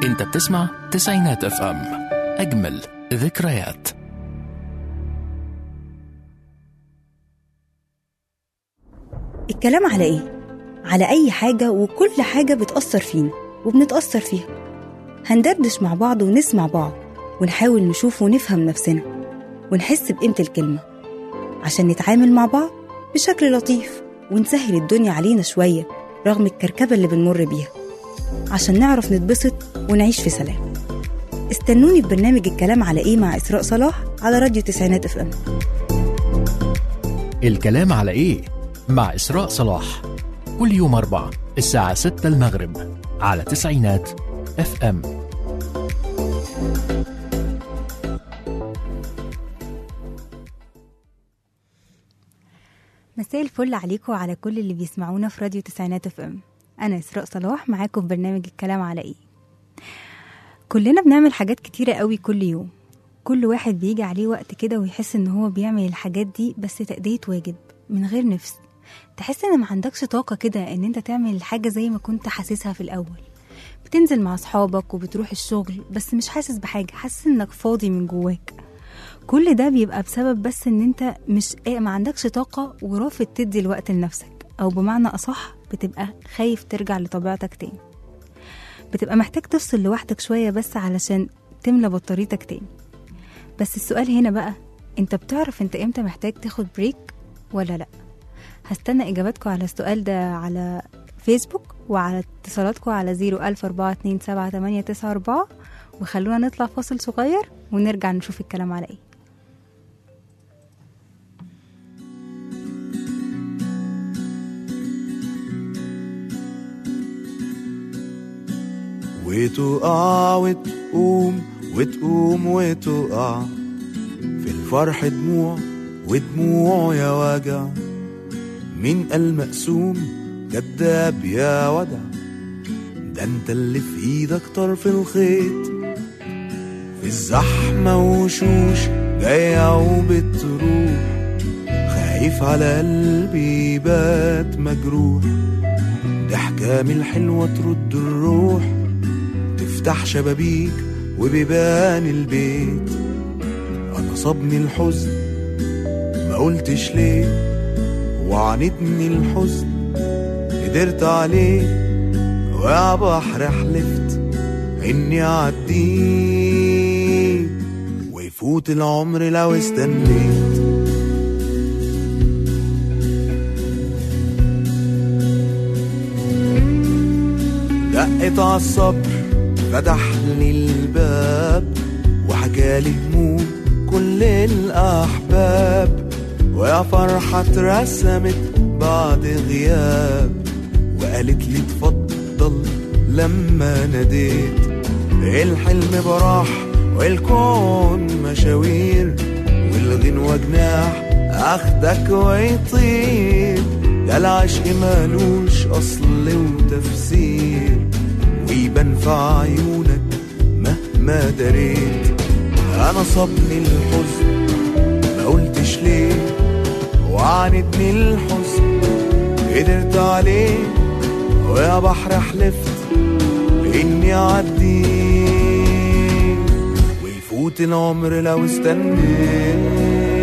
انت بتسمع تسعينات اف ام اجمل ذكريات الكلام على ايه؟ على أي حاجة وكل حاجة بتأثر فينا وبنتأثر فيها هندردش مع بعض ونسمع بعض ونحاول نشوف ونفهم نفسنا ونحس بقيمة الكلمة عشان نتعامل مع بعض بشكل لطيف ونسهل الدنيا علينا شوية رغم الكركبة اللي بنمر بيها عشان نعرف نتبسط ونعيش في سلام استنوني في برنامج الكلام على ايه مع إسراء صلاح على راديو تسعينات اف ام الكلام على ايه مع اسراء صلاح كل يوم اربعة الساعة 6 المغرب على تسعينات اف ام مساء الفل عليكم وعلى كل اللي بيسمعونا في راديو تسعينات اف ام انا اسراء صلاح معاكم في برنامج الكلام على ايه كلنا بنعمل حاجات كتيرة قوي كل يوم كل واحد بيجي عليه وقت كده ويحس ان هو بيعمل الحاجات دي بس تأدية واجب من غير نفس تحس ان ما عندكش طاقة كده ان انت تعمل الحاجة زي ما كنت حاسسها في الاول بتنزل مع اصحابك وبتروح الشغل بس مش حاسس بحاجة حاسس انك فاضي من جواك كل ده بيبقى بسبب بس ان انت مش إيه ما عندكش طاقة ورافض تدي الوقت لنفسك او بمعنى اصح بتبقى خايف ترجع لطبيعتك تاني بتبقى محتاج تفصل لوحدك شوية بس علشان تملى بطاريتك تاني بس السؤال هنا بقى انت بتعرف انت امتى محتاج تاخد بريك ولا لا هستنى اجاباتكم على السؤال ده على فيسبوك وعلى اتصالاتكم على زيرو ألف أربعة اتنين سبعة تمانية تسعة أربعة وخلونا نطلع فاصل صغير ونرجع نشوف الكلام على ايه وتقع وتقوم وتقوم وتقع في الفرح دموع ودموع يا وجع مين قال مقسوم كداب يا ودع ده انت اللي في ايدك طرف الخيط في الزحمة وشوش جاية وبتروح خايف على قلبي يبات مجروح ضحكة من الحلوة ترد الروح تفتح شبابيك وبيبان البيت انا صابني الحزن ما قلتش ليه وعانتني الحزن قدرت عليه ويا بحر حلفت اني اعديه ويفوت العمر لو استنيت دقت عالصبر فتح لي الباب وحكالي هموم كل الأحباب ويا فرحة اترسمت بعد غياب وقالت لي اتفضل لما ناديت الحلم براح والكون مشاوير والغنوة جناح اخدك ويطير ده العشق مالوش اصل وتفسير ويبان في عيونك مهما دريت انا صابني الحزن ما قلتش ليه وعاندني الحزن قدرت عليه ويا بحر حلفت اني اعديه ويفوت العمر لو استنيت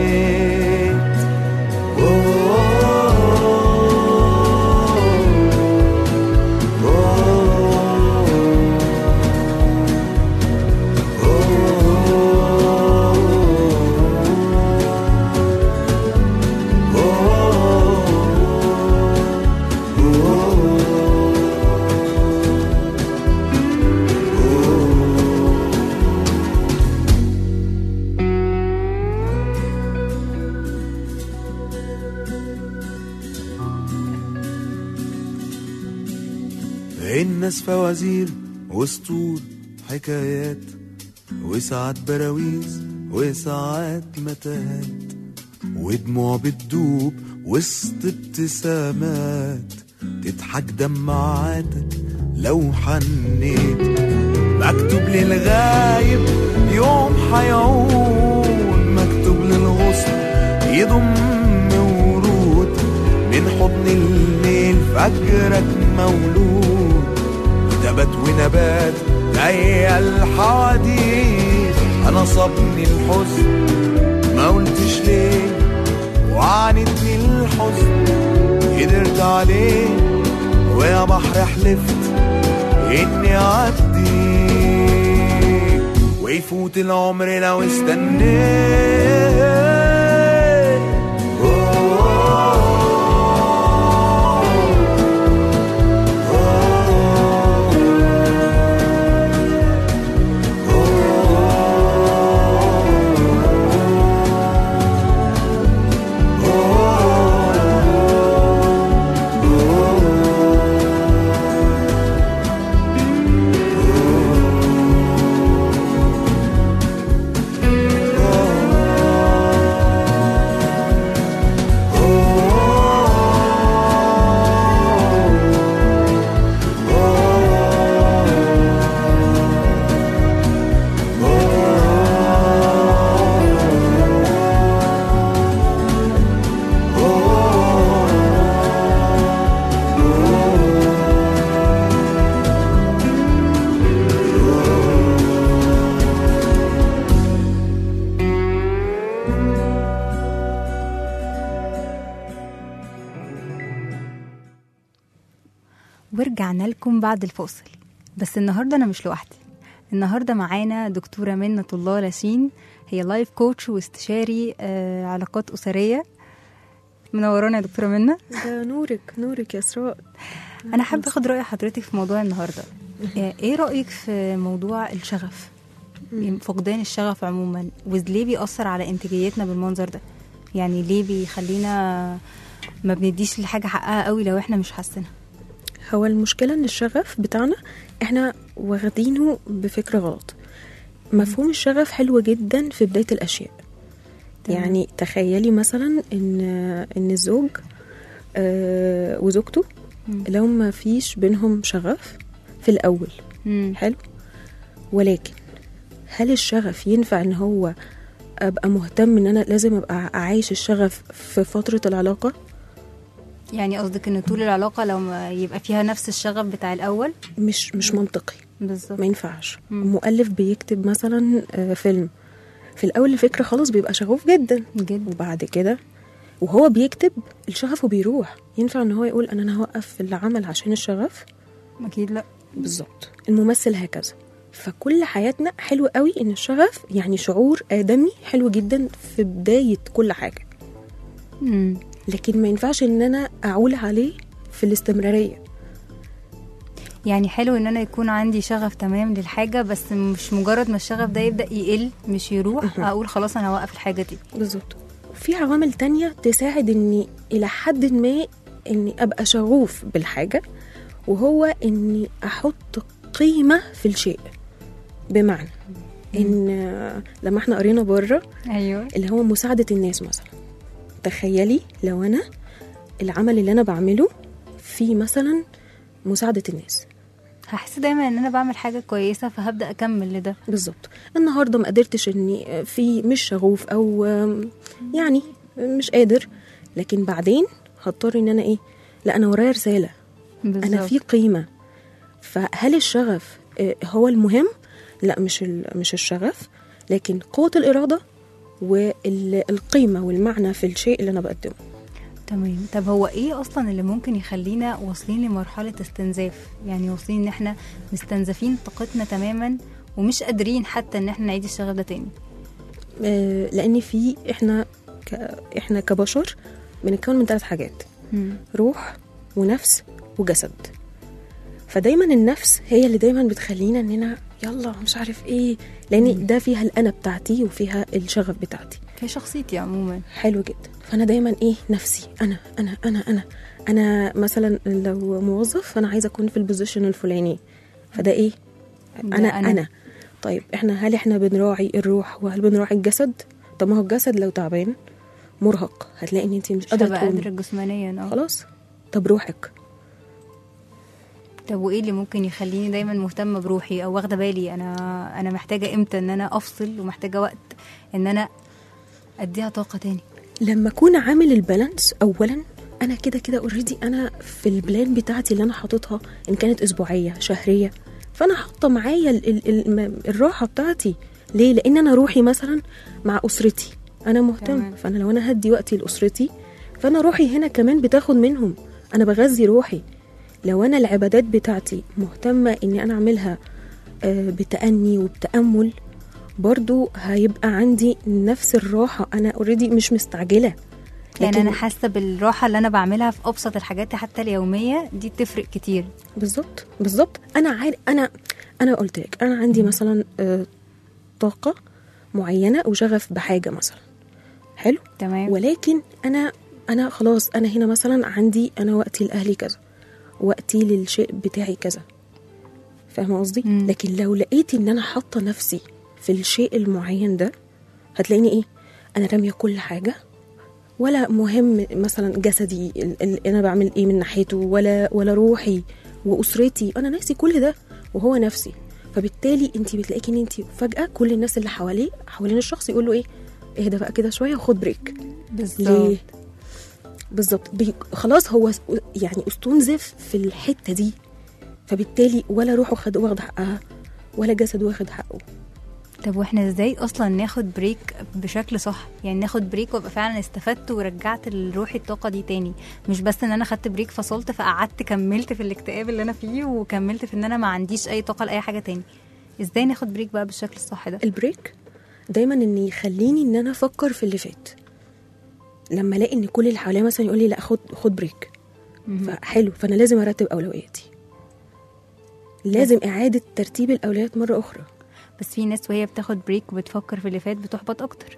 الناس فوازير وسطور حكايات وساعات براويز وساعات متاهات ودموع بتدوب وسط ابتسامات تضحك دمعاتك لو حنيت مكتوب للغايب يوم حيعود مكتوب للغصن يضم ورود من حضن الليل فجرك مولود نبات ونبات ضيق الحواديت انا صابني الحزن ما قلتش ليه وعانتني الحزن قدرت عليه ويا بحر حلفت اني اعدي ويفوت العمر لو استنيت ورجعنا لكم بعد الفاصل بس النهارده انا مش لوحدي النهارده معانا دكتوره منة الله لاشين هي لايف كوتش واستشاري آه علاقات اسريه منورانا يا دكتوره منة ده نورك نورك يا اسراء انا حابه اخد راي حضرتك في موضوع النهارده آه، ايه رايك في موضوع الشغف يعني فقدان الشغف عموما وليه بيأثر على انتاجيتنا بالمنظر ده يعني ليه بيخلينا ما بنديش لحاجه حقها قوي لو احنا مش حاسينها هو المشكلة ان الشغف بتاعنا احنا واخدينه بفكرة غلط مفهوم الشغف حلو جدا في بداية الاشياء تمام. يعني تخيلي مثلا ان ان الزوج آه وزوجته مم. لو ما فيش بينهم شغف في الاول مم. حلو ولكن هل الشغف ينفع ان هو ابقى مهتم ان انا لازم ابقى عايش الشغف في فترة العلاقة يعني قصدك ان طول العلاقه لو ما يبقى فيها نفس الشغف بتاع الاول مش مش منطقي بالظبط ما ينفعش مم. مؤلف بيكتب مثلا آه، فيلم في الاول الفكره خلاص بيبقى شغوف جدا جدا وبعد كده وهو بيكتب الشغف بيروح ينفع ان هو يقول انا انا هوقف العمل عشان الشغف اكيد لا بالظبط الممثل هكذا فكل حياتنا حلو قوي ان الشغف يعني شعور ادمي حلو جدا في بدايه كل حاجه مم. لكن ما ينفعش ان انا اعول عليه في الاستمراريه يعني حلو ان انا يكون عندي شغف تمام للحاجه بس مش مجرد ما الشغف ده يبدا يقل مش يروح مهم. اقول خلاص انا هوقف الحاجه دي بالظبط في عوامل تانية تساعد اني الى حد ما اني ابقى شغوف بالحاجة وهو اني احط قيمة في الشيء بمعنى ان آه، لما احنا قرينا بره ايوه اللي هو مساعدة الناس مثلا تخيلي لو انا العمل اللي انا بعمله في مثلا مساعدة الناس هحس دايما ان انا بعمل حاجه كويسه فهبدا اكمل لده بالظبط النهارده ما قدرتش اني في مش شغوف او آم، يعني مش قادر لكن بعدين هضطر ان انا ايه لا انا ورايا رساله انا بالظبط. في قيمه فهل الشغف آه، هو المهم لا مش ال- مش الشغف لكن قوه الاراده والقيمه والمعنى في الشيء اللي انا بقدمه تمام طب هو ايه اصلا اللي ممكن يخلينا واصلين لمرحله استنزاف يعني واصلين ان احنا مستنزفين طاقتنا تماما ومش قادرين حتى ان احنا نعيد الشغف ده تاني آه، لان في احنا ك... احنا كبشر بنتكون من ثلاث حاجات مم. روح ونفس وجسد فدايما النفس هي اللي دايما بتخلينا اننا يلا مش عارف ايه لان ده فيها الانا بتاعتي وفيها الشغف بتاعتي في شخصيتي عموما حلو جدا فانا دايما ايه نفسي انا انا انا انا انا مثلا لو موظف فانا عايزه اكون في البوزيشن الفلاني فده ايه ده انا أنا. انا طيب احنا هل احنا بنراعي الروح وهل بنراعي الجسد طب ما هو الجسد لو تعبان مرهق هتلاقي ان انت مش مش قادره هبقى تقومي قادره جسمانيا اه خلاص طب روحك طب وايه اللي ممكن يخليني دايما مهتمه بروحي او واخده بالي انا انا محتاجه امتى ان انا افصل ومحتاجه وقت ان انا اديها طاقه تاني لما اكون عامل البالانس اولا انا كده كده اوريدي انا في البلان بتاعتي اللي انا حاططها ان كانت اسبوعيه شهريه فانا حاطه معايا ال- ال- ال- م- الراحه بتاعتي ليه لان انا روحي مثلا مع اسرتي انا مهتم تمام. فانا لو انا هدي وقتي لاسرتي فانا روحي هنا كمان بتاخد منهم انا بغذي روحي لو انا العبادات بتاعتي مهتمه اني انا اعملها آه، بتأني وبتأمل برضو هيبقى عندي نفس الراحة أنا اوريدي مش مستعجلة يعني لكن- انا حاسه بالراحه اللي انا بعملها في ابسط الحاجات حتى اليوميه دي بتفرق كتير بالظبط بالظبط انا عارف انا انا قلت لك انا عندي مثلا آه، طاقه معينه وشغف بحاجه مثلا حلو تمام ولكن انا انا خلاص انا هنا مثلا عندي انا وقتي لاهلي كذا وقتي للشيء بتاعي كذا فاهمه قصدي مم. لكن لو لقيت ان انا حاطه نفسي في الشيء المعين ده هتلاقيني ايه انا راميه كل حاجه ولا مهم مثلا جسدي ال- ال- انا بعمل ايه من ناحيته ولا ولا روحي واسرتي انا ناسي كل ده وهو نفسي فبالتالي انت بتلاقيكي ان انت فجاه كل الناس اللي حواليه حوالين الشخص يقول له ايه اهدى بقى كده شويه وخد بريك ليه بالظبط بي... خلاص هو س- يعني استنزف في الحته دي فبالتالي ولا روحه خد واخد حقها ولا جسده واخد حقه طب واحنا ازاي اصلا ناخد بريك بشكل صح يعني ناخد بريك وابقى فعلا استفدت ورجعت لروحي الطاقه دي تاني مش بس ان انا خدت بريك فصلت فقعدت كملت في الاكتئاب اللي انا فيه وكملت في ان انا ما عنديش اي طاقه لاي حاجه تاني ازاي ناخد بريك بقى بالشكل الصح ده البريك دايما ان يخليني ان انا افكر في اللي فات لما الاقي ان كل اللي حواليا مثلا يقول لي لا خد خد بريك فحلو فانا لازم ارتب اولوياتي لازم اعاده ترتيب الاولويات مره اخرى بس في ناس وهي بتاخد بريك وبتفكر في اللي فات بتحبط اكتر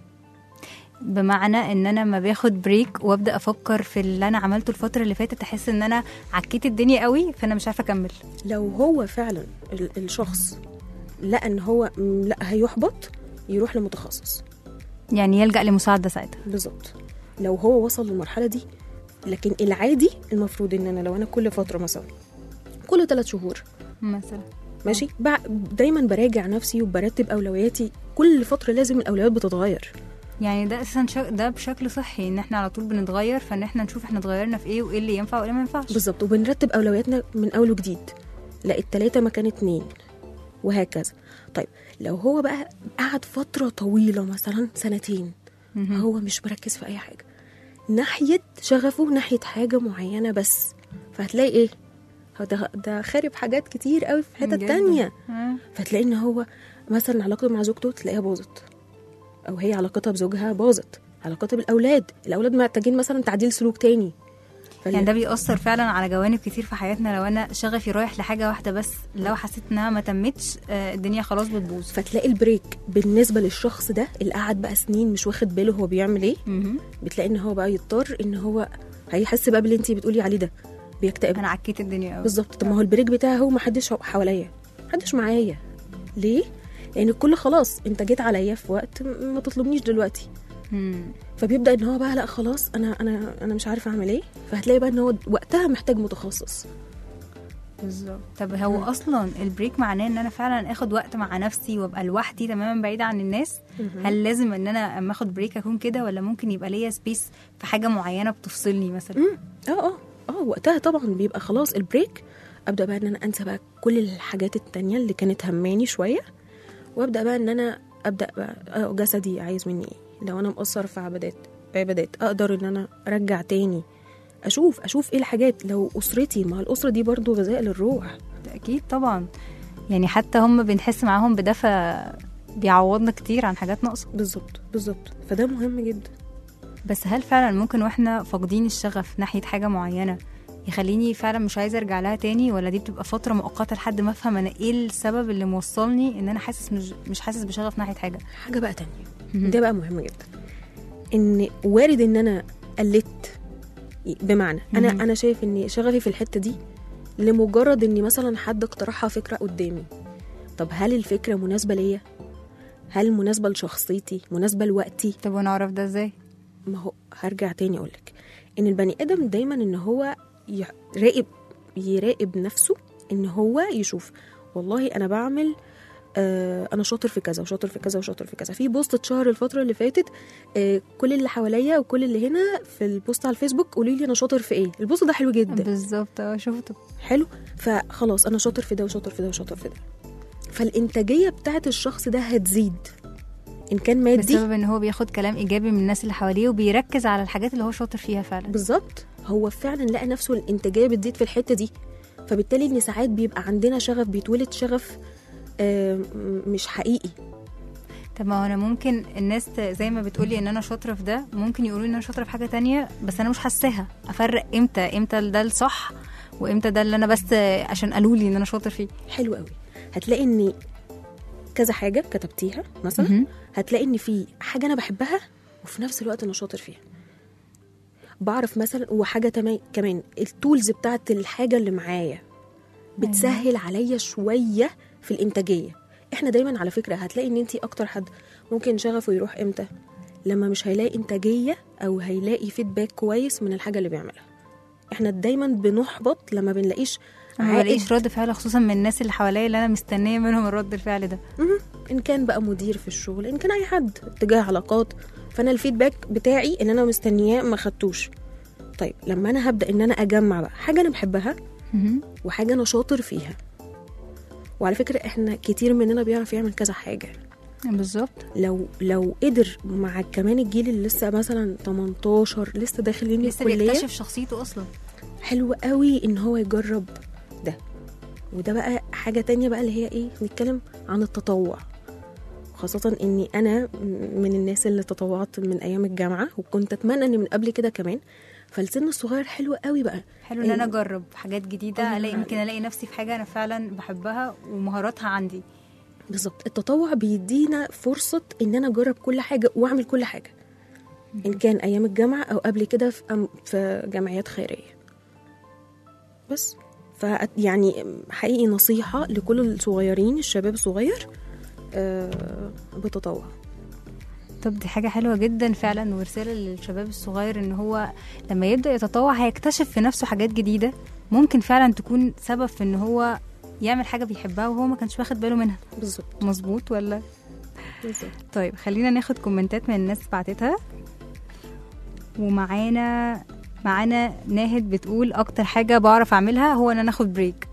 بمعنى ان انا ما باخد بريك وابدا افكر في اللي انا عملته الفتره اللي فاتت احس ان انا عكيت الدنيا قوي فانا مش عارفه اكمل لو هو فعلا ال- الشخص لقى ان هو م، لا هيحبط يروح لمتخصص يعني يلجا لمساعده ساعتها بالظبط لو هو وصل للمرحله دي لكن العادي المفروض ان انا لو انا كل فتره مثلا كل ثلاث شهور مثلا ماشي بع- دايما براجع نفسي وبرتب اولوياتي كل فتره لازم الاولويات بتتغير يعني ده اساسا شك... ده بشكل صحي ان احنا على طول بنتغير فان احنا نشوف احنا اتغيرنا في ايه وايه اللي ينفع وايه اللي ما ينفعش بالظبط وبنرتب اولوياتنا من اول وجديد لا التلاته مكان اتنين وهكذا طيب لو هو بقى قعد فتره طويله مثلا سنتين مهم. هو مش مركز في اي حاجه ناحيه شغفه ناحيه حاجه معينه بس فهتلاقي ايه هو ده, ده خارب حاجات كتير قوي في حتت جداً. تانية آه. فتلاقي ان هو مثلا علاقته مع زوجته تلاقيها باظت او هي علاقتها بزوجها باظت علاقتها بالاولاد الاولاد محتاجين مثلا تعديل سلوك تاني فال- يعني ده بيأثر فعلا على جوانب كتير في حياتنا لو انا شغفي رايح لحاجه واحده بس لو حسيت انها ما تمتش آه، الدنيا خلاص بتبوظ فتلاقي البريك بالنسبه للشخص ده اللي قعد بقى سنين مش واخد باله هو بيعمل ايه مهم. بتلاقي ان هو بقى يضطر ان هو هيحس بقى باللي انت بتقولي عليه ده بيكتئب انا عكيت الدنيا قوي بالظبط طب ما هو البريك بتاعي هو ما حدش حواليا محدش معايا ليه لان الكل خلاص انت جيت عليا في وقت م- ما تطلبنيش دلوقتي مم. فبيبدا ان هو بقى لا خلاص انا انا انا مش عارف اعمل ايه فهتلاقي بقى ان هو وقتها محتاج متخصص بالظبط طب هو اصلا البريك معناه ان انا فعلا اخد وقت مع نفسي وابقى لوحدي تماما بعيده عن الناس هل لازم ان انا اما اخد بريك اكون كده ولا ممكن يبقى ليا سبيس في حاجه معينه بتفصلني مثلا امم اه اه اه وقتها طبعا بيبقى خلاص البريك ابدا بقى ان انا انسى بقى كل الحاجات التانية اللي كانت هماني شويه وابدا بقى ان انا ابدا بقى آه جسدي عايز مني ايه لو انا مقصر في عبادات عبادات اقدر ان انا ارجع تاني اشوف اشوف ايه الحاجات لو اسرتي مع الاسره دي برضو غذاء للروح ده اكيد طبعا يعني حتى هم بنحس معاهم بدفى بيعوضنا كتير عن حاجات ناقصه بالظبط بالظبط فده مهم جدا بس هل فعلا ممكن واحنا فاقدين الشغف ناحيه حاجه معينه يخليني فعلا مش عايزه ارجع لها تاني ولا دي بتبقى فتره مؤقته لحد ما افهم انا ايه السبب اللي موصلني ان انا حاسس مش مش حاسس بشغف ناحيه حاجه حاجه بقى تانية ده بقى مهم جدا ان وارد ان انا قلت بمعنى انا مهم. انا شايف ان شغفي في الحته دي لمجرد ان مثلا حد اقترحها فكره قدامي طب هل الفكره مناسبه ليا هل مناسبه لشخصيتي مناسبه لوقتي طب ونعرف ده ازاي ما هو هرجع تاني اقولك ان البني ادم دايما ان هو يراقب يراقب نفسه ان هو يشوف والله انا بعمل آه انا شاطر في كذا وشاطر في كذا وشاطر في كذا في بوست اتشهر الفتره اللي فاتت آه كل اللي حواليا وكل اللي هنا في البوست على الفيسبوك قولي لي انا شاطر في ايه البوست ده حلو جدا بالظبط اه شفته حلو فخلاص انا شاطر في ده وشاطر في ده وشاطر في ده فالانتاجيه بتاعت الشخص ده هتزيد ان كان مادي بسبب ان هو بياخد كلام ايجابي من الناس اللي حواليه وبيركز على الحاجات اللي هو شاطر فيها فعلا بالظبط هو فعلا لقى نفسه الانتاجيه بتزيد في الحته دي فبالتالي ان ساعات بيبقى عندنا شغف بيتولد شغف آه، م- مش حقيقي طب ما هو انا ممكن الناس ت- زي ما بتقولي ان انا شاطره في ده ممكن يقولوا ان انا شاطره في حاجه تانية بس انا مش حاساها افرق امتى امتى ده الصح وامتى ده اللي انا بس عشان قالوا لي ان انا شاطر فيه حلو قوي هتلاقي ان كذا حاجه كتبتيها مثلا مهم. هتلاقي ان في حاجه انا بحبها وفي نفس الوقت انا شاطر فيها بعرف مثلا وحاجه تما- كمان التولز بتاعت الحاجه اللي معايا بتسهل عليا شويه في الانتاجيه احنا دايما على فكره هتلاقي ان انت اكتر حد ممكن شغفه يروح امتى لما مش هيلاقي انتاجيه او هيلاقي فيدباك كويس من الحاجه اللي بيعملها احنا دايما بنحبط لما بنلاقيش ما عائد بلاقيش رد فعل خصوصا من الناس اللي حواليا اللي انا مستنيه منهم الرد الفعل ده مهم. ان كان بقى مدير في الشغل ان كان اي حد اتجاه علاقات فانا الفيدباك بتاعي ان انا مستنياه ما خدتوش طيب لما انا هبدا ان انا اجمع بقى حاجه انا بحبها مهم. وحاجه انا شاطر فيها وعلى فكره احنا كتير مننا بيعرف يعمل كذا حاجه بالظبط لو لو قدر مع كمان الجيل اللي لسه مثلا 18 لسه داخلين لسه الكليه بيكتشف شخصيته اصلا حلو قوي ان هو يجرب ده وده بقى حاجة تانية بقى اللي هي ايه نتكلم عن التطوع خاصة اني انا من الناس اللي تطوعت من ايام الجامعة وكنت اتمنى اني من قبل كده كمان فالسن الصغير حلو قوي بقى حلو ان انا إيه. اجرب حاجات جديده الله الاقي ينور يمكن الاقي نفسي في حاجه انا فعلا بحبها ومهاراتها عندي بالظبط التطوع بيدينا فرصة ان انا اجرب كل حاجة واعمل كل حاجة ان كان ايام الجامعة او قبل كده في أم- في جمعيات خيرية بس ف يعني حقيقي نصيحة لكل الصغيرين الشباب الصغير آه بتطوع طب دي حاجة حلوة جدا فعلا ورسالة للشباب الصغير ان هو لما يبدأ يتطوع هيكتشف في نفسه حاجات جديدة ممكن فعلا تكون سبب في ان هو يعمل حاجة بيحبها وهو ما كانش واخد باله منها بالظبط مظبوط ولا بالظبط طيب خلينا ناخد كومنتات من الناس بعتتها ومعانا معانا ناهد بتقول اكتر حاجة بعرف اعملها هو ان انا اخد بريك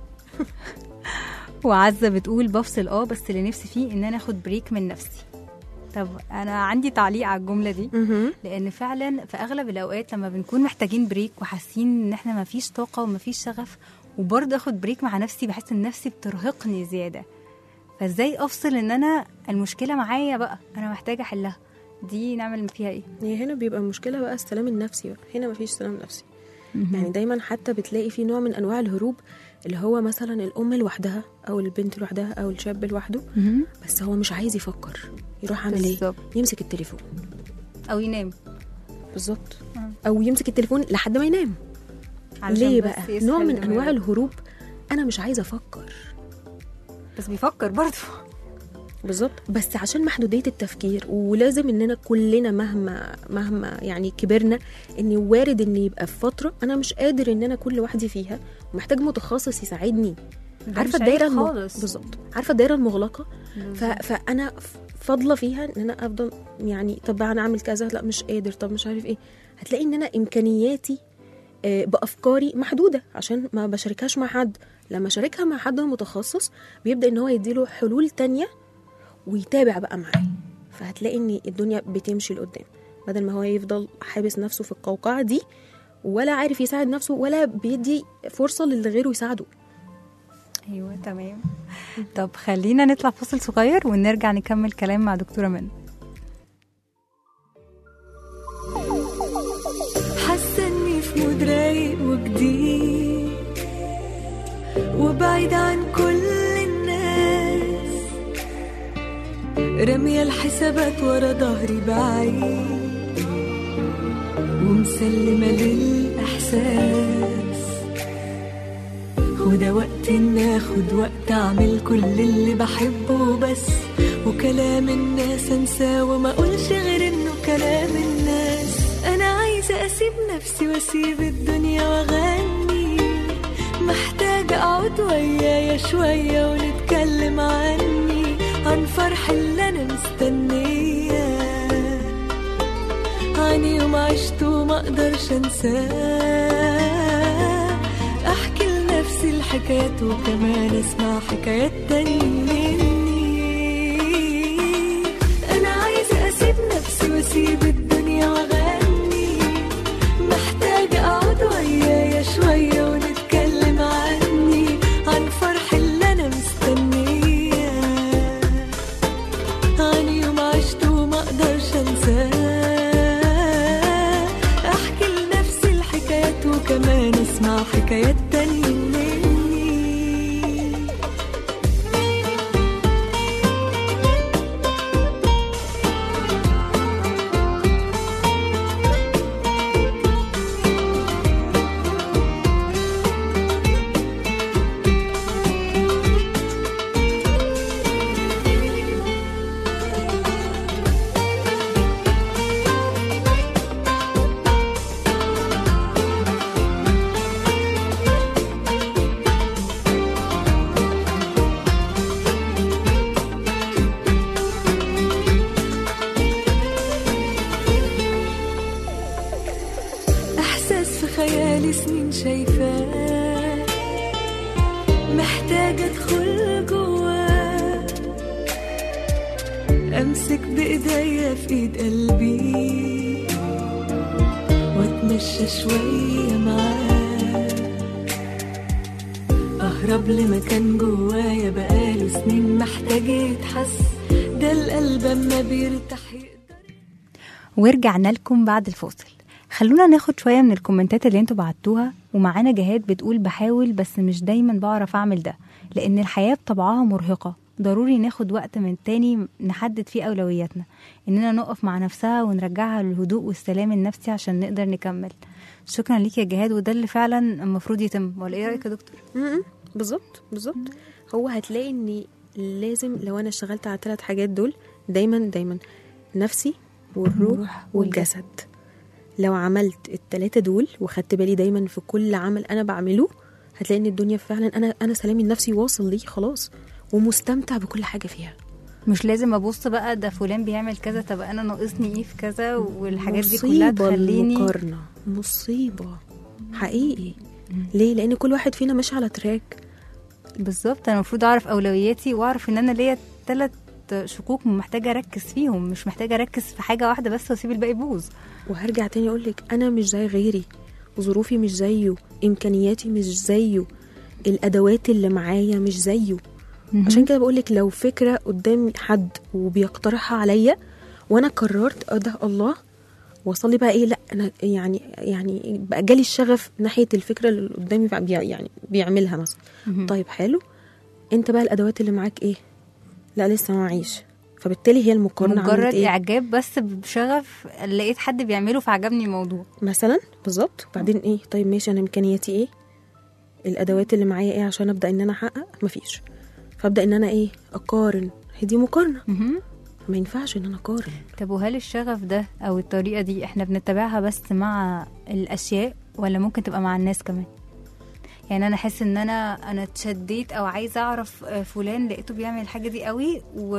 وعزة بتقول بفصل اه بس اللي نفسي فيه ان انا اخد بريك من نفسي طب انا عندي تعليق على الجملة دي مهم. لان فعلا في اغلب الاوقات لما بنكون محتاجين بريك وحاسين ان احنا مفيش طاقه ومفيش شغف وبرضه اخد بريك مع نفسي بحس ان نفسي بترهقني زياده فازاي افصل ان انا المشكله معايا بقى انا محتاجه احلها دي نعمل فيها ايه هي هنا بيبقى المشكلة بقى السلام النفسي بقى. هنا مفيش سلام نفسي يعني دايما حتى بتلاقي في نوع من انواع الهروب اللي هو مثلا الام لوحدها او البنت لوحدها او الشاب لوحده مهم. بس هو مش عايز يفكر يروح عامل ايه بالظبط. يمسك التليفون او ينام بالظبط آه. او يمسك التليفون لحد ما ينام علشان ليه بس بقى يسحل نوع من دماغه. انواع الهروب انا مش عايزه افكر بس بيفكر برضه بالظبط بس عشان محدوديه التفكير ولازم اننا كلنا مهما مهما يعني كبرنا ان وارد ان يبقى في فتره انا مش قادر ان انا اكون لوحدي فيها ومحتاج متخصص يساعدني ده عارفه مش الدايره عيب الم- خالص. بالظبط عارفه الدايره المغلقه ف... بالظبط. فانا ف- فاضله فيها ان انا افضل يعني طب انا اعمل كذا لا مش قادر طب مش عارف ايه هتلاقي ان انا امكانياتي آه، بافكاري محدوده عشان ما بشاركهاش مع حد لما شاركها مع حد متخصص بيبدا ان هو يديله حلول تانية ويتابع بقى معاه فهتلاقي ان الدنيا بتمشي لقدام بدل ما هو يفضل حابس نفسه في القوقعه دي ولا عارف يساعد نفسه ولا بيدي فرصه للي غيره يساعده ايوه تمام طب خلينا نطلع فاصل صغير ونرجع نكمل كلام مع دكتوره منى حاسه اني في مود رايق وجديد وبعيد عن كل الناس رامية الحسابات ورا ظهري بعيد ومسلمة للإحساس وده وقت إن آخد وقت أعمل كل اللي بحبه بس وكلام الناس أنساه وما أقولش غير إنه كلام الناس أنا عايزة أسيب نفسي وأسيب الدنيا وأغني محتاجة أقعد ويايا شوية ونتكلم عني فرح اللي انا مستنياه عن يوم عشته وما اقدرش انساه احكي لنفسي الحكايات وكمان اسمع حكايات تاني مني انا عايزه اسيب نفسي واسيب الدنيا واغني محتاجه اقعد ويايا شويه ونتكلم عني عن فرح اللي انا مستنياه عن يوم عشته وما اقدرش انساه احكي لنفسي الحكايات وكمان اسمع حكايات تانية مني احساس في خيالي سنين شايفاه محتاجة ادخل جواه امسك بايديا في ايد قلبي واتمشى شوية معاه اهرب لمكان جوايا بقاله سنين محتاج يتحس ده القلب اما بيرتاح يقدر ورجعنا لكم بعد الفاصل خلونا ناخد شوية من الكومنتات اللي انتوا بعتوها ومعانا جهاد بتقول بحاول بس مش دايما بعرف اعمل ده لان الحياة بطبعها مرهقة ضروري ناخد وقت من التاني نحدد فيه أولوياتنا إننا نقف مع نفسها ونرجعها للهدوء والسلام النفسي عشان نقدر نكمل شكرا ليك يا جهاد وده اللي فعلا المفروض يتم ولا ايه رأيك يا دكتور؟ م-م. بالظبط بالظبط هو هتلاقي اني لازم لو انا اشتغلت على الثلاث حاجات دول دايما دايما نفسي والروح الروح والجسد لو عملت التلاتة دول وخدت بالي دايما في كل عمل انا بعمله هتلاقي ان الدنيا فعلا انا انا سلامي النفسي واصل ليه خلاص ومستمتع بكل حاجه فيها مش لازم ابص بقى ده فلان بيعمل كذا طب انا ناقصني ايه في كذا والحاجات دي كلها مصيبة تخليني المقارنة مصيبة حقيقي ليه لان كل واحد فينا ماشي على تراك بالظبط انا المفروض اعرف اولوياتي واعرف ان انا ليا ثلاث شقوق محتاجه اركز فيهم مش محتاجه اركز في حاجه واحده بس واسيب الباقي يبوظ وهرجع تاني اقول لك انا مش زي غيري ظروفي مش زيه امكانياتي مش زيه الادوات اللي معايا مش زيه عشان كده بقول لك لو فكره قدام حد وبيقترحها عليا وانا قررت اه ده الله وصل لي بقى ايه لا انا يعني يعني بقى جالي الشغف ناحيه الفكره اللي قدامي بقى بيع يعني بيعملها مثلا مهم. طيب حلو انت بقى الادوات اللي معاك ايه لا لسه ما معيش فبالتالي هي المقارنه عملت مجرد ايه اعجاب بس بشغف لقيت حد بيعمله فعجبني الموضوع مثلا بالظبط بعدين ايه طيب ماشي انا امكانياتي ايه الادوات اللي معايا ايه عشان ابدا ان انا احقق مفيش فابدا ان انا ايه اقارن هي دي مقارنه مهم. ما ينفعش ان انا اقارن طب وهل الشغف ده او الطريقه دي احنا بنتبعها بس مع الاشياء ولا ممكن تبقى مع الناس كمان يعني انا احس ان انا انا اتشديت او عايزه اعرف آه، فلان لقيته بيعمل الحاجه دي قوي و...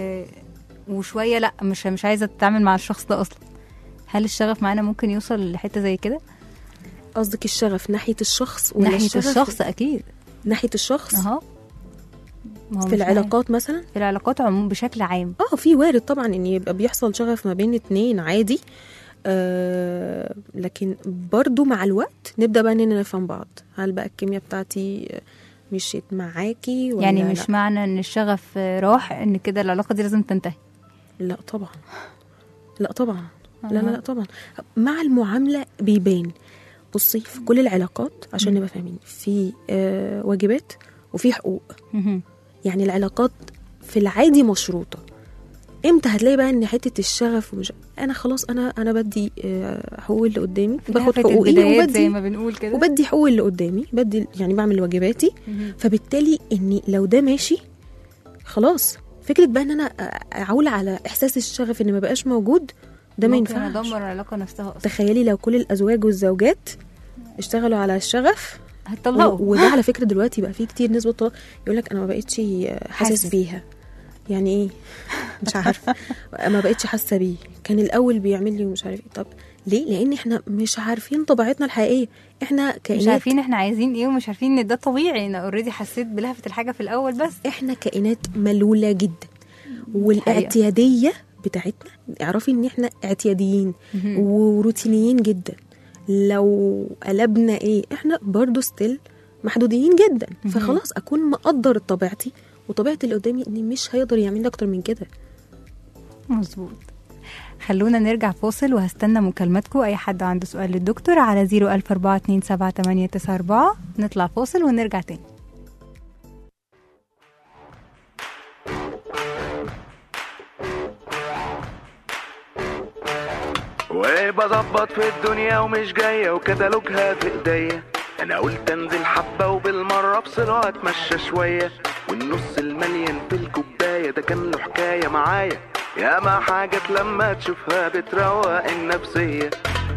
وشويه لا مش مش عايزه اتعامل مع الشخص ده اصلا هل الشغف معانا ممكن يوصل لحته زي كده قصدك الشغف ناحيه الشخص ولا ناحيه الشغف الشخص اكيد ناحيه الشخص اهو ما هو في مش العلاقات مثلا ناحية- في العلاقات عموما بشكل عام اه في وارد طبعا ان يبقى بيحصل شغف ما بين اتنين عادي آه لكن برضو مع الوقت نبدا بقى اننا نفهم بعض هل بقى الكيمياء بتاعتي مشيت معاكي ولا يعني لا؟ مش معنى ان الشغف آه، راح ان كده العلاقه دي لازم تنتهي لا طبعا لا طبعا لا لا لا طبعا مع المعامله بيبان بصي في كل العلاقات عشان نبقى فاهمين في آه واجبات وفي حقوق مهم. يعني العلاقات في العادي مشروطه امتى هتلاقي بقى ان حته الشغف ومش انا خلاص انا انا بدي آه، حقوق اللي قدامي باخد لعبة حقوقي البدايات زي وبدي ما بنقول كده وبدي حقوق اللي قدامي بدي يعني بعمل واجباتي مهم. فبالتالي اني لو ده ماشي خلاص فكره بقى ان انا اعول على احساس الشغف ان ما بقاش موجود ده ما ممكن ينفعش ادمر العلاقه نفسها اصلا تخيلي لو كل الازواج والزوجات اشتغلوا على الشغف و- هتطلقوا وده على فكره دلوقتي بقى في كتير نسبه طلاق يقول لك انا ما بقتش حاسس حاسس. بيها يعني ايه مش عارفه ما بقتش حاسه بيه كان الاول بيعمل لي ومش عارف ايه طب ليه لان احنا مش عارفين طبيعتنا الحقيقيه احنا كائنات مش عارفين احنا عايزين ايه ومش عارفين ان ده طبيعي انا اوريدي حسيت بلهفه الحاجه في الاول بس احنا كائنات ملوله جدا والاعتياديه بتاعتنا اعرفي ان احنا اعتياديين وروتينيين جدا لو قلبنا ايه احنا برضو ستيل محدودين جدا فخلاص اكون مقدر طبيعتي وطبيعه اللي قدامي ان مش هيقدر يعمل لي اكتر من كده مظبوط خلونا نرجع فاصل وهستنى مكالماتكم اي حد عنده سؤال للدكتور على 004278994 نطلع فاصل ونرجع تاني وبظبط في الدنيا ومش جاية وكتالوجها في ايديا انا قلت انزل حبة وبالمرة افصل واتمشى شوية والنص المليان في الكوباية ده كان له حكاية معايا ياما حاجات لما تشوفها بتروق النفسية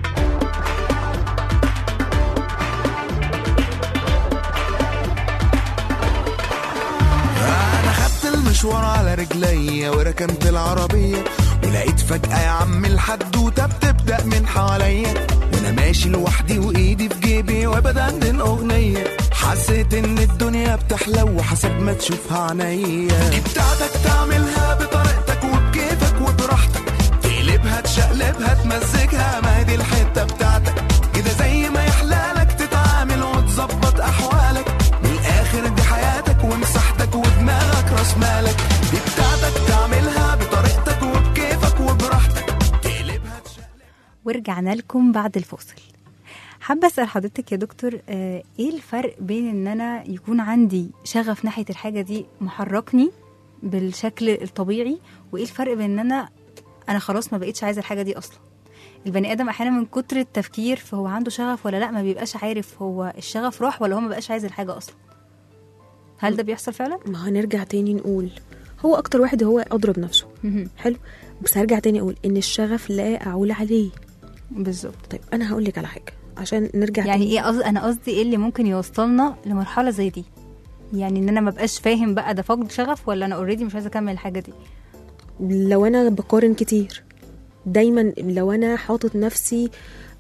انا خدت المشوار على رجليا وركنت العربية ولقيت فجأة يا عم الحدوتة بتبدأ من حواليا وانا ماشي لوحدي وايدي في جيبي وبدندن اغنية حسيت ان الدنيا بتحلو وحسب ما تشوفها عينيا دي بتاعتك تعملها بطريقتك وبكيفك وبراحتك تقلبها تشقلبها تمزجها ما هي دي الحتة بتاعتك كده زي ما يحلالك تتعامل وتظبط احوالك من الاخر دي حياتك ومساحتك ودماغك راس مالك دي بتاعتك تعملها بطريقتك وبكيفك وبراحتك تقلبها تشقلبها ورجعنا لكم بعد الفاصل حابة أسأل حضرتك يا دكتور آه، إيه الفرق بين إن أنا يكون عندي شغف ناحية الحاجة دي محركني بالشكل الطبيعي وإيه الفرق بين إن أنا أنا خلاص ما بقيتش عايزة الحاجة دي أصلا البني آدم أحيانا من كتر التفكير فهو عنده شغف ولا لأ ما بيبقاش عارف هو الشغف راح ولا هو ما بقاش عايز الحاجة أصلا هل ده بيحصل فعلا؟ ما هنرجع تاني نقول هو اكتر واحد هو اضرب نفسه مهم. حلو بس هرجع تاني اقول ان الشغف لا اعول عليه بالظبط طيب انا هقول لك على حاجه عشان نرجع يعني تاني. ايه قصدي انا قصدي ايه اللي ممكن يوصلنا لمرحله زي دي يعني ان انا ما بقاش فاهم بقى ده فقد شغف ولا انا اوريدي مش عايزه اكمل الحاجه دي لو انا بقارن كتير دايما لو انا حاطط نفسي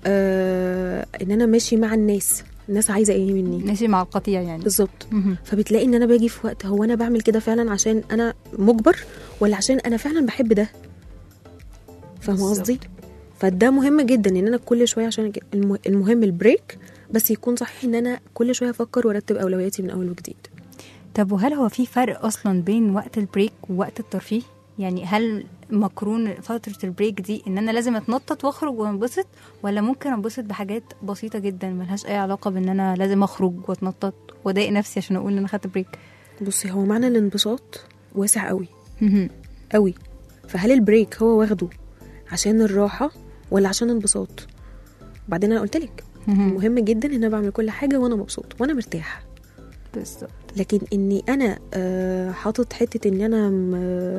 آه ان انا ماشي مع الناس الناس عايزه ايه مني ماشي مع القطيع يعني بالظبط مهم. فبتلاقي ان انا باجي في وقت هو انا بعمل كده فعلا عشان انا مجبر ولا عشان انا فعلا بحب ده فاهمه بالظبط. قصدي فده مهم جدا ان انا كل شويه عشان أج- الم- المهم البريك بس يكون صحيح ان انا كل شويه افكر وارتب اولوياتي من اول وجديد طب وهل هو في فرق اصلا بين وقت البريك ووقت الترفيه يعني هل مقرون فترة البريك دي ان انا لازم اتنطط واخرج وانبسط ولا ممكن انبسط بحاجات بسيطة جدا ملهاش اي علاقة بان انا لازم اخرج واتنطط واضايق نفسي عشان اقول ان انا خدت بريك بصي هو معنى الانبساط واسع قوي مهم. قوي فهل البريك هو واخده عشان الراحه ولا عشان انبساط بعدين انا قلت لك مهم. مهم جدا ان انا بعمل كل حاجه وانا مبسوط وانا مرتاح بالظبط لكن اني انا آه، حاطط حته ان انا م-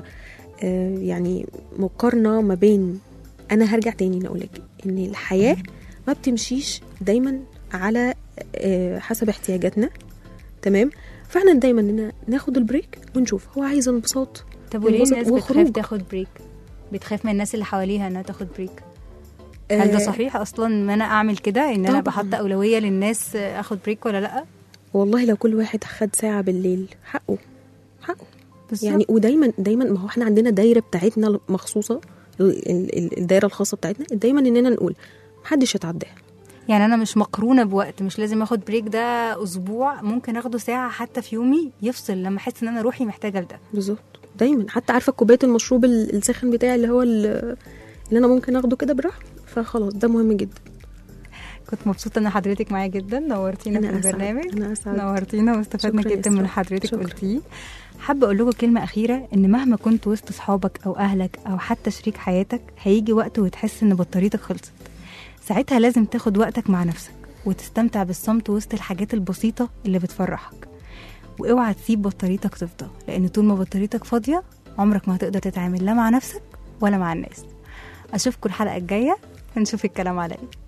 آه، يعني مقارنه ما بين انا هرجع تاني اقول لك ان الحياه ما بتمشيش دايما على آه، حسب احتياجاتنا تمام فاحنا دايما إن ناخد البريك ونشوف هو عايز انبساط طب وليه ينبسط الناس بتخاف وخروج. تاخد بريك بتخاف من الناس اللي حواليها انها تاخد بريك هل ده آه، صحيح اصلا ان انا اعمل كده ان انا طبعاً. بحط اولويه للناس اخد بريك ولا لا والله لو كل واحد خد ساعه بالليل حقه حقه بالظبط. يعني ودايما دايما ما هو احنا عندنا دايره بتاعتنا مخصوصه ال- ال- ال- الدايره الخاصه بتاعتنا دايما اننا نقول محدش يتعداها يعني انا مش مقرونه بوقت مش لازم اخد بريك ده اسبوع ممكن اخده ساعه حتى في يومي يفصل لما احس ان انا روحي محتاجه لده بالظبط دايما حتى عارفه كوبايه المشروب ال- الساخن بتاعي اللي هو ال- اللي انا ممكن اخده كده براحه فخلاص ده مهم جدا كنت مبسوطه ان حضرتك معايا جدا نورتينا في أنا أسعد. البرنامج أنا أسعد. نورتينا واستفدنا شكراً يا جدا من إسراء. حضرتك شكراً. قلتيه حابه اقول لكم كلمه اخيره ان مهما كنت وسط صحابك او اهلك او حتى شريك حياتك هيجي وقت وتحس ان بطاريتك خلصت ساعتها لازم تاخد وقتك مع نفسك وتستمتع بالصمت وسط الحاجات البسيطه اللي بتفرحك واوعى تسيب بطاريتك تفضى لان طول ما بطاريتك فاضيه عمرك ما هتقدر تتعامل لا مع نفسك ولا مع الناس اشوفكم الحلقه الجايه هنشوف الكلام على ايه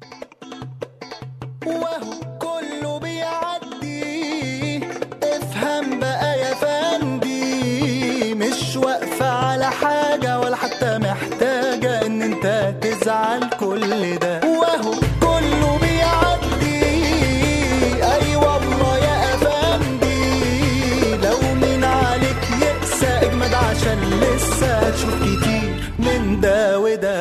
وهو كله بيعدي افهم ده وده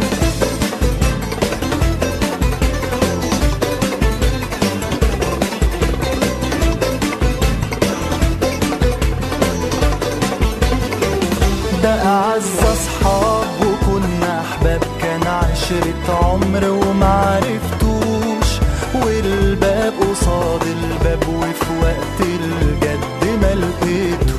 ده أعز أصحاب وكنا أحباب كان عشرة عمر ومعرفتوش والباب قصاد الباب وفي وقت الجد ما لقيتوش